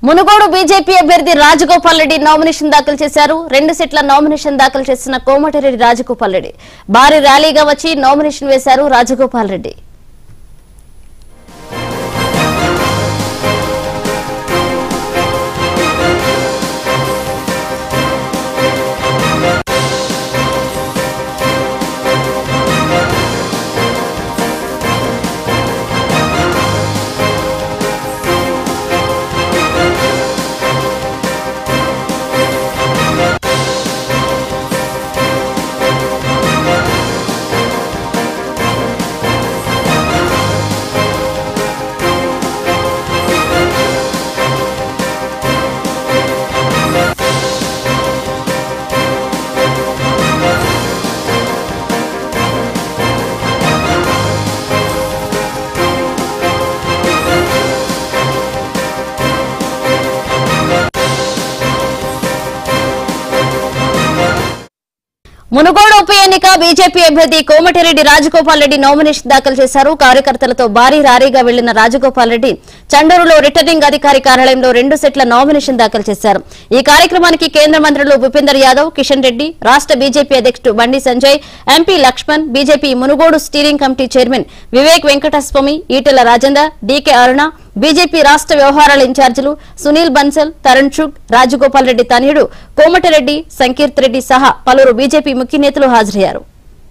Munugode BJP అభ్యర్థి Rajagopal Reddy nomination దాఖలు చేశారు రెండు సెట్ల నామినేషన్ దాఖలు చేసిన కోమటిరెడ్డి రాజగోపాల్ రెడ్డి భారీ ర్యాలీగా వచ్చి నామినేషన్ వేశారు రాజగోపాల్ రెడ్డి మునుగోడు ఉప ఎన్నిక బీజేపీ అభ్యర్థి కోమటిరెడ్డి రాజగోపాల్ రెడ్డి నామినేషన్ దాఖలు చేశారు కార్యకర్తలతో భారీ ర్యాలీగా వెళ్లిన రాజగోపాల్ రెడ్డి చండూరులో రిటర్నింగ్ అధికారి కార్యాలయంలో రెండు సెట్ల నామినేషన్ దాఖలు చేశారు ఈ కార్యక్రమానికి కేంద్ర మంత్రులు భూపేందర్ యాదవ్ కిషన్ రెడ్డి రాష్ట బీజేపీ అధ్యక్షుడు Bandi Sanjay MP Laxman BJP Munugode steering committee chairman Vivek Venkataswamy Etela Rajender DK Aruna BJP రాష్ట్ర వ్యవహారాల ఇన్ఛార్జీలు సునీల్ బన్సల్ తరుణ్ చుగ్ రాజగోపాల్ రెడ్డి తనయుడు కోమటిరెడ్డి సంకీర్త్ రెడ్డి సహా పలువురు బీజేపీ ముఖ్య నేతలు హాజరయ్యారు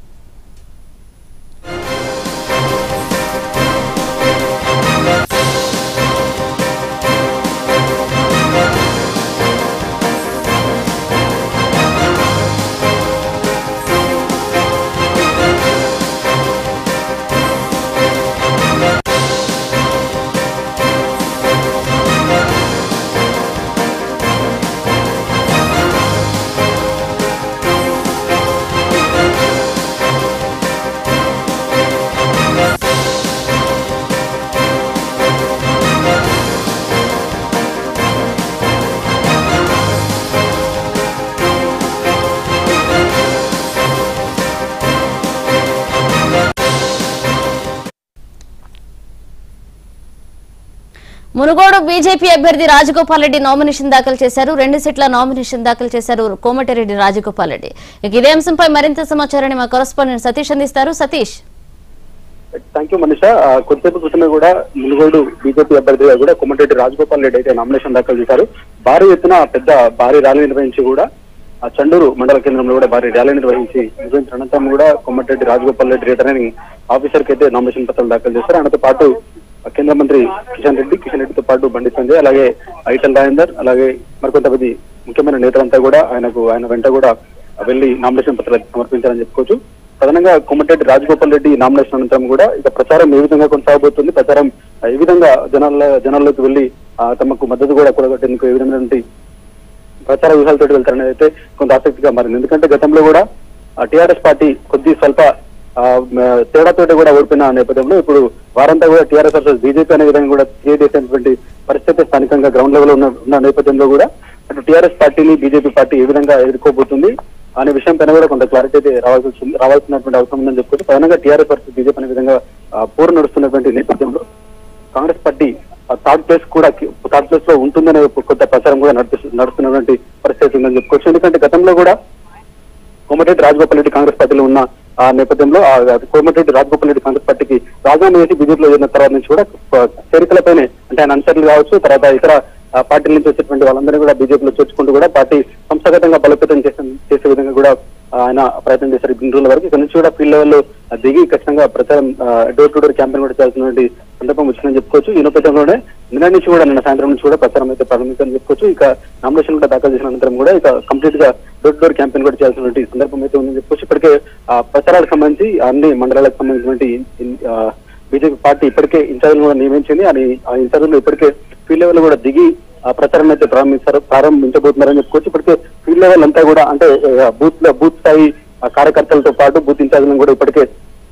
మునుగోడు బీజేపీ అభ్యర్థి రాజగోపాల్ రెడ్డి నామినేషన్ దాఖలు చేశారు రెండు సెట్ల నామినేషన్ దాఖలు చేశారు కోమటిరెడ్డి రాజగోపాల్ రెడ్డి ఇక ఇదే అంశంపై మరింత సమాచారాన్ని మా కరస్పాండెంట్ సతీష్ అందిస్తారు సతీష్ థ్యాంక్ యూ మనీష ఆ, కొద్దిసేపు క్రితమే కూడా మునుగోడు బీజేపీ అభ్యర్థిగా కూడా కొమ్మటిరెడ్డి రాజగోపాల్ రెడ్డి అయితే నామినేషన్ దాఖలు చేశారు భారీ ఎత్తున పెద్ద భారీ ర్యాలీ నిర్వహించి కూడా ఆ చండూరు మండల కేంద్రంలో కూడా భారీ ర్యాలీ నిర్వహించి నిర్వహించిన అనంతరం కూడా కొమ్మటిరెడ్డి రాజగోపాల్ రెడ్డి రిటర్నింగ్ ఆఫీసర్ కి అయితే నామినేషన్ పత్రాలు దాఖలు చేశారు ఆయనతో పాటు ఆ, కేంద్ర మంత్రి కిషన్ రెడ్డి కిషన్ రెడ్డితో పాటు బండి సంజయ్ అలాగే ఐటల్ రాజేందర్ అలాగే మరికొంతమంది ముఖ్యమైన నేతలంతా కూడా ఆయనకు ఆయన వెంట కూడా వెళ్లి నామినేషన్ పత్రాలు సమర్పించారని చెప్పుకోవచ్చు ప్రధానంగా కొమ్మటిరెడ్డి రాజగోపాల్ రెడ్డి నామినేషన్ అనంతరం కూడా ఇక ప్రచారం ఏ విధంగా కొనసాగబోతుంది ప్రచారం ఏ విధంగా జనాల జనాల్లోకి వెళ్లి ఆ, తమకు మద్దతు కూడా కూడగట్టేందుకు ఏ విధమైనటువంటి ప్రచార వ్యూహాలతో వెళ్తారనేది అయితే కొంత ఆసక్తిగా మారింది ఎందుకంటే గతంలో కూడా టీఆర్ఎస్ పార్టీ కొద్ది స్వల్ప ఆ, మ, తేడాతోటి కూడా ఓడిపోయిన నేపథ్యంలో ఇప్పుడు వారంతా కూడా టీఆర్ఎస్ వర్సెస్ బీజేపీ అనే విధంగా కూడా క్రియేట్ చేసినటువంటి పరిస్థితి స్థానికంగా గ్రౌండ్ లెవెల్ ఉన్న ఉన్న నేపథ్యంలో కూడా అటు టీఆర్ఎస్ పార్టీని బీజేపీ పార్టీ ఏ విధంగా ఎదుర్కోబోతుంది అనే విషయం పైన కూడా కొంత క్లారిటీ అయితే రావాల్సి వచ్చింది రావాల్సినటువంటి అవసరం ఉందని చెప్పుకోవచ్చు ప్రధానంగా టీఆర్ఎస్ వర్సెస్ బీజేపీ అనే విధంగా ఆ, పోరు నడుస్తున్నటువంటి నేపథ్యంలో కాంగ్రెస్ పార్టీ థర్డ్ ప్లేస్ కూడా థర్డ్ ప్లేస్ లో ఉంటుందనే ఒక కొత్త ప్రచారం కూడా నడుస్తు నడుస్తున్నటువంటి పరిస్థితి ఉందని చెప్పుకోవచ్చు ఎందుకంటే గతంలో కూడా కోమటిరెడ్డి రాజగోపాల్ రెడ్డి కాంగ్రెస్ పార్టీలో ఉన్న ఆ నేపథ్యంలో ఆ కోమటిరెడ్డి రాజగోపాల్ రెడ్డి కాంగ్రెస్ పార్టీకి రాజీనామా చేసి బీజేపీలో చేరిన తర్వాత నుంచి కూడా ఆ, చేరికలపైనే అంటే ఆయన అనుచరులు కావచ్చు తర్వాత ఇతర ఆ, పార్టీల నుంచి వచ్చేటువంటి వాళ్ళందరినీ కూడా బీజేపీలో చేర్చుకుంటూ కూడా పార్టీ సంస్థాగతంగా బలోపేతం చేసే చేసే విధంగా కూడా ఆ, ఆయన ప్రయత్నం చేశారు ఇన్ని రోజుల వరకు ఇక్కడ నుంచి కూడా ఫీల్డ్ లెవెల్లో దిగి ఖచ్చితంగా ప్రచారం డోర్ టు డోర్ క్యాంపెయిన్ కూడా చేయాల్సినటువంటి సందర్భం వచ్చిందని చెప్పుకోవచ్చు ఈ నేపథ్యంలోనే నిన్న నుంచి కూడా నిన్న సాయంత్రం నుంచి కూడా ప్రచారం అయితే ప్రారంభించాలని చెప్పుకోవచ్చు ఇక నామినేషన్ కూడా దాఖలు చేసిన అనంతరం కూడా ఇక కంప్లీట్ గా డోర్ టు డోర్ క్యాంపెయిన్ కూడా చేయాల్సినటువంటి సందర్భం అయితే ఉందని చెప్పుకోవచ్చు ఇప్పటికే ఆ, ప్రచారాలకు సంబంధించి అన్ని మండలాలకు సంబంధించినటువంటి బీజేపీ పార్టీ ఇప్పటికే ఇన్ఛార్జ్ కూడా నియమించింది అని ఆ ఇన్ఛార్జ్లు ఇప్పటికే ఫీల్డ్ లెవెల్ కూడా దిగి ఆ ప్రచారం అయితే ప్రారంభించారు ప్రారంభించబోతున్నారని చెప్పుకోవచ్చు ఇప్పటికే ఫీల్డ్ లెవెల్ అంతా కూడా అంటే బూత్ బూత్ స్థాయి ఆ, కార్యకర్తలతో పాటు బూత్ ఇన్ఛార్జ్లను కూడా ఇప్పటికే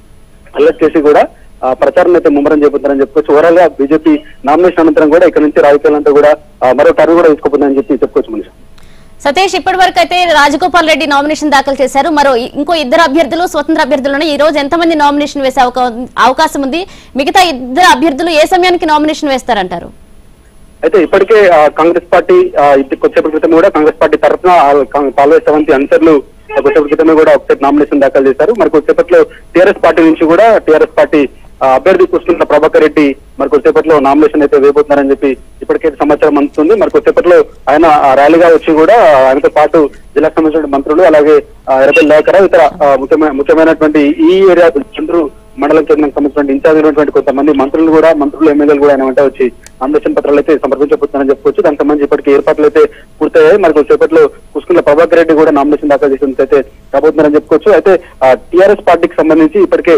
అలర్ట్ చేసి కూడా ఆ, ప్రచారం అయితే ముమ్మరం చేపుతారని చెప్పుకోవచ్చు ఓవరాల్ గా బీజేపీ నామినేషన్ అనంతరం కూడా ఇక్కడ నుంచి రాజకీయాలంతా కూడా ఆ, మరో టర్న్ కూడా తీసుకోపోతుందని చెప్పి చెప్పుకోవచ్చు మనిషి సతీష్ ఇప్పటి వరకు అయితే రాజగోపాల్ రెడ్డి నామినేషన్ దాఖలు చేశారు మరో ఇ- ఇంకో ఇద్దరు అభ్యర్థులు స్వతంత్ర అభ్యర్థులు ఉన్నాయి. ఈ రోజు ఎంతమంది నామినేషన్ వేసే అవకా- అవకాశం ఉంది మిగతా ఇద్దరు అభ్యర్థులు ఏ సమయానికి నామినేషన్ వేస్తారంటారు అయితే ఇప్పటికే ఆ, కాంగ్రెస్ పార్టీ ఆ, ఇది కొద్దిసేపటి క్రితం కూడా కాంగ్రెస్ పార్టీ తరఫున పాల్వే సెవంతి అనుచరులు ఆ, కొద్దిసేపటి క్రితమే కూడా ఒకసారి నామినేషన్ దాఖలు చేశారు మరి కొద్దిసేపట్లో టీఆర్ఎస్ పార్టీ నుంచి కూడా టీఆర్ఎస్ పార్టీ ఆ, అభ్యర్థి కూర్చున్న ప్రభాకర్ రెడ్డి మరి కొద్దిసేపట్లో నామినేషన్ అయితే వేయబోతున్నారని చెప్పి ఇప్పటికే సమాచారం అందుతుంది మరి కొద్దిసేపట్లో ఆయన ఆ, ర్యాలీగా వచ్చి కూడా ఆ, ఆయనతో పాటు జిల్లాకు సంబంధించిన మంత్రులు అలాగే ఎరబెల్ లేఖరావు ఇతర ఆ, ముఖ్యమైన ముఖ్యమైనటువంటి ఈ ఏరియా చంద్రు మండలం కేంద్రానికి సంబంధించిన ఇన్ఛార్జ్ అయినటువంటి కొంతమంది మంత్రులు కూడా మంత్రులు ఎమ్మెల్యేలు కూడా ఆయన వెంట వచ్చి నామినేషన్ పత్రాలు అయితే సమర్పించబోతున్నారని చెప్పుకోవచ్చు దానికి సంబంధించి ఇప్పటికీ ఏర్పాట్లు అయితే పూర్తయ్యాయి మరి కొద్దిసేపట్లో కుసుకుల ప్రభాకర్ రెడ్డి కూడా నామినేషన్ దాఖలు చేసినందుకు అయితే రాబోతున్నారని చెప్పుకోవచ్చు అయితే టిఆర్ఎస్ పార్టీకి సంబంధించి ఇప్పటికే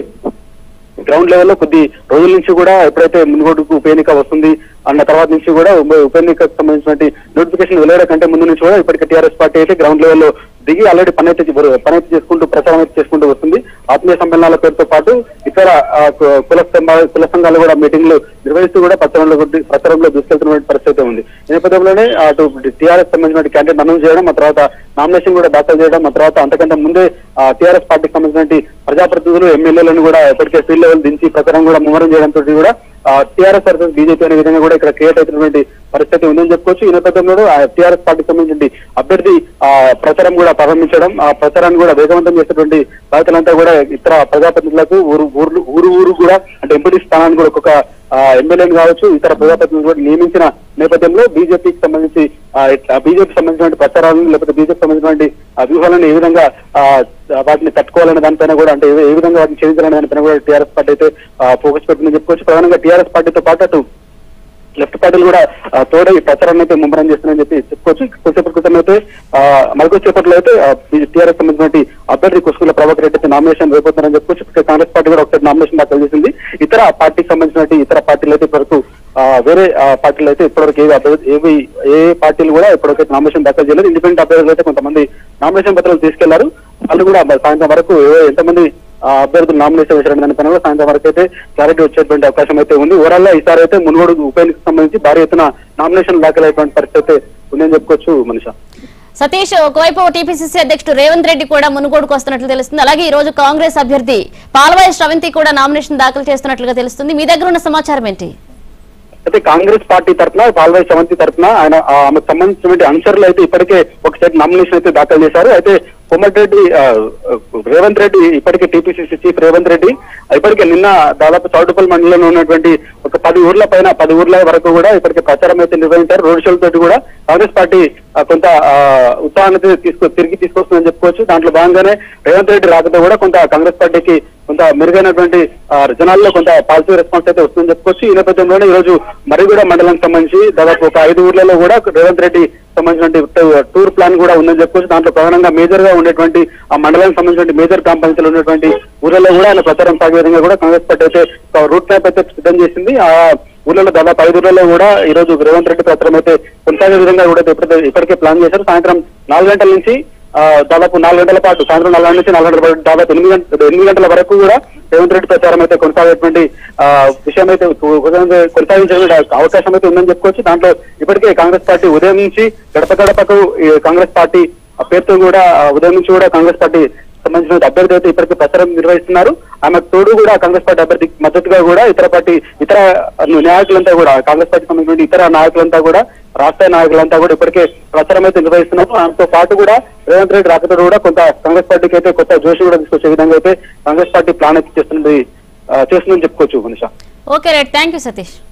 గ్రౌండ్ లెవెల్లో కొద్ది రోజుల నుంచి కూడా ఎప్పుడైతే మునుగోడుకు ఉప ఎన్నిక వస్తుంది అన్న తర్వాత నుంచి కూడా ఉప- ఉప ఎన్నికకు సంబంధించినటువంటి నోటిఫికేషన్ వెలువడే కంటే ముందు నుంచి కూడా ఇప్పటికే టీఆర్ఎస్ పార్టీ అయితే గ్రౌండ్ లెవెల్లో దిగి ఆల్రెడీ పని అయితే చే- పని అయితే చేసుకుంటూ ప్రచారం అయితే చేసుకుంటూ వస్తుంది ఆత్మీయ సమ్మేళనాల పేరుతో పాటు ఇతర ఆ, కు- కుల సంఘాలు కుల సంఘాలు కూడా మీటింగ్లు నిర్వహిస్తూ కూడా ప్రచారంలో కొద్ది- ప్రచారంలో దూసుకెళ్తున్న పరిస్థితి ఉంది ఈ నేపథ్యంలోనే అటు టీఆర్ఎస్ సంబంధించిన క్యాండిడేట్ అనౌన్స్ చేయడం ఆ తర్వాత నామినేషన్ కూడా దాఖలు చేయడం ఆ తర్వాత అంతకంటే ముందే టీఆర్ఎస్ పార్టీకి సంబంధించిన ప్రజాప్రతినిధులు ఎమ్మెల్యేలను కూడా ఇప్పటికే ఫీల్డ్ లెవెల్ దించి ప్రచారం కూడా ముమ్మరం చేయడంతో కూడా టీఆర్ఎస్ వర్సెస్ బీజేపీ అనే విధంగా కూడా ఇక్కడ క్రియేట్ అవుతున్నటువంటి పరిస్థితి ఉందని చెప్పుకోవచ్చు ఈ నేపథ్యంలో టీఆర్ఎస్ పార్టీకి సంబంధించి అభ్యర్థి ఆ, ప్రచారం కూడా ప్రారంభించడం ఆ ప్రచారాన్ని కూడా వేగవంతం చేసేటువంటి బాధ్యతలంతా కూడా ఇతర ప్రజాప్రతినిధులకు ఊరు ఊరు ఊరు ఊరు కూడా అంటే ఎంపీ స్థానాన్ని కూడా ఒక్కొక్క ఎమ్మెల్యేని కావచ్చు ఇతర ప్రజాప్రతినిధులు కూడా నియమించిన నేపథ్యంలో బీజేపీకి సంబంధించి బీజేపీ సంబంధించిన ప్రచారాలను లేకపోతే బీజేపీ సంబంధించినటువంటి ఆ వ్యూహాలను ఏ విధంగా ఆ, వాటిని తట్టుకోవాలనే దానిపైన కూడా అంటే ఏ- ఏ విధంగా వాటిని చేయించాలనే దానిపైన కూడా టీఆర్ఎస్ పార్టీ అయితే ఫోకస్ పెట్టిందని చెప్పుకోవచ్చు ప్రధానంగా టీఆర్ఎస్ పార్టీతో పాటు అటు లెఫ్ట్ పార్టీలు కూడా ఆ, తోడై ప్రచారాన్ని అయితే ముమ్మరం చేస్తున్నారని చెప్పి చెప్పుకోవచ్చు కొద్దిసేపటి క్రితం అయితే ఆ, మరికొద్దిసేపట్లో అయితే టీఆర్ఎస్ సంబంధించిన అభ్యర్థి కుసుకుల ప్రభాకర్ రెడ్డి అయితే నామినేషన్ వేయబోతున్నారని చెప్పుకోవచ్చు ఇక్కడ కాంగ్రెస్ పార్టీ కూడా ఒకసారి నామినేషన్ దాఖలు చేసింది ఇతర పార్టీకి సంబంధించిన ఇతర పార్టీలు అయితే ఇప్పటివరకు ఆ, వేరే ఆ, పార్టీలు అయితే ఇప్పటివరకు ఏవి అభ్యర్థి ఏవి ఏ పార్టీలు కూడా ఇప్పటివరకు నామినేషన్ దాఖలు చేయలేదు ఇండిపెండెంట్ అభ్యర్థులు అయితే కొంతమంది నామినేషన్ పత్రాలు తీసుకెళ్లారు వాళ్ళు కూడా మరి సాయంత్రం వరకు ఏ- ఎంతమంది ఆ, అభ్యర్థులు నామినేషన్ వేసారని దానిపైన కూడా సాయంత్రం వరకు అయితే క్లారిటీ వచ్చేటువంటి అవకాశం అయితే ఉంది ఓవరాల్ గా ఈసారి అయితే మునుగోడు ఉప ఎన్నికకు సంబంధించి భారీ ఎత్తున నామినేషన్ దాఖలైనటువంటి పరిస్థితి అయితే ఉందని చెప్పుకోవచ్చు మనిష సతీష్ ఒకవైపు టీపీసీసీ అధ్యక్షుడు రేవంత్ రెడ్డి కూడా మునుగోడుకు వస్తున్నట్లు తెలుస్తుంది అలాగే ఈ రోజు కాంగ్రెస్ అభ్యర్థి పాల్వాయి శ్రవంతి కూడా నామినేషన్ దాఖలు చేస్తున్నట్లుగా తెలుస్తుంది మీ దగ్గర ఉన్న సమాచారం ఏంటి అయితే కాంగ్రెస్ పార్టీ తరఫున పాల్వాయి సవంతి తరఫున ఆయన ఆ, ఆమెకు సంబంధించినటువంటి అనుచరులు అయితే ఇప్పటికే ఒక సెట్ నామినేషన్ అయితే దాఖలు చేశారు అయితే కోమటిరెడ్డి ఆ, రేవంత్ రెడ్డి ఇప్పటికే టీపీసీసీ చీఫ్ రేవంత్ రెడ్డి ఇప్పటికే నిన్న దాదాపు చౌటుపల్లి మండలంలో ఉన్నటువంటి ఒక పది ఊర్ల పైన పది ఊర్ల వరకు కూడా ఇప్పటికే ప్రచారం అయితే నిర్వహించారు రోడ్ షోల తోటి కూడా కాంగ్రెస్ పార్టీ ఆ, కొంత ఆ, ఉత్సాహాన్ని అయితే తీసుకు తిరిగి తీసుకొస్తుందని చెప్పుకోవచ్చు దాంట్లో భాగంగానే రేవంత్ రెడ్డి రాకతో కూడా కొంత కాంగ్రెస్ పార్టీకి కొంత మెరుగైనటువంటి ఆ, జనాల్లో కొంత పాజిటివ్ రెస్పాన్స్ అయితే వస్తుందని చెప్పుకోవచ్చు ఈ నేపథ్యంలోనే ఈ రోజు మరిగూడ మండలానికి సంబంధించి దాదాపు ఒక ఐదు ఊర్లలో కూడా రేవంత్ రెడ్డి సంబంధించిన టూర్ ప్లాన్ కూడా ఉందని చెప్పుకోవచ్చు దాంట్లో ప్రధానంగా మేజర్ గా ఉండేటువంటి ఆ మండలానికి సంబంధించిన మేజర్ గ్రామ పంచాయతీలు ఉన్నటువంటి ఊర్లలో కూడా ఆయన ప్రచారం సాగే విధంగా కూడా కాంగ్రెస్ పార్టీ అయితే ఒక రూట్ మ్యాప్ అయితే సిద్ధం చేసింది ఆ ఊర్లలో దాదాపు ఐదు ఊర్లలో కూడా ఈ రోజు రేవంత్ రెడ్డి ప్రచారం అయితే కొనసాగే విధంగా కూడా ఇప్పటికే ఇప్పటికే ప్లాన్ చేశారు సాయంత్రం నాలుగు గంటల నుంచి ఆ, దాదాపు నాలుగు గంటల పాటు సాయంత్రం నాలుగు గంటల నుంచి నాలుగు గంటల పాటు దాదాపు ఎనిమిది గంటల ఎనిమిది గంటల వరకు కూడా రేవంత్ రెడ్డి ప్రచారం అయితే కొనసాగేటువంటి ఆ, విషయం అయితే కొనసాగించే అవకాశం అయితే ఉందని చెప్పుకోవచ్చు దాంట్లో ఇప్పటికే కాంగ్రెస్ పార్టీ ఉదయం నుంచి గడప గడపకు ఈ కాంగ్రెస్ పార్టీ ఆ పేరుతో కూడా ఆ ఉదయం నుంచి కూడా కాంగ్రెస్ పార్టీ సంబంధించిన అభ్యర్థి అయితే ఇప్పటికే ప్రచారం నిర్వహిస్తున్నారు ఆమె తోడు కూడా కాంగ్రెస్ పార్టీ అభ్యర్థి మద్దతుగా కూడా ఇతర పార్టీ ఇతర నాయకులంతా కూడా కాంగ్రెస్ పార్టీ సంబంధించిన ఇతర నాయకులంతా కూడా రాష్ట్ర నాయకులంతా కూడా ఇప్పటికే ప్రచారం అయితే నిర్వహిస్తున్నారు దాంతో పాటు కూడా రేవంత్ రెడ్డి రాకతో కూడా కొంత కాంగ్రెస్ పార్టీకి అయితే కొత్త జోషి కూడా తీసుకొచ్చే విధంగా అయితే కాంగ్రెస్ పార్టీ ప్లాన్ అయితే చేస్తుంది ఆ, చేస్తుందని చెప్పుకోవచ్చు Manisha okay right thank you Satish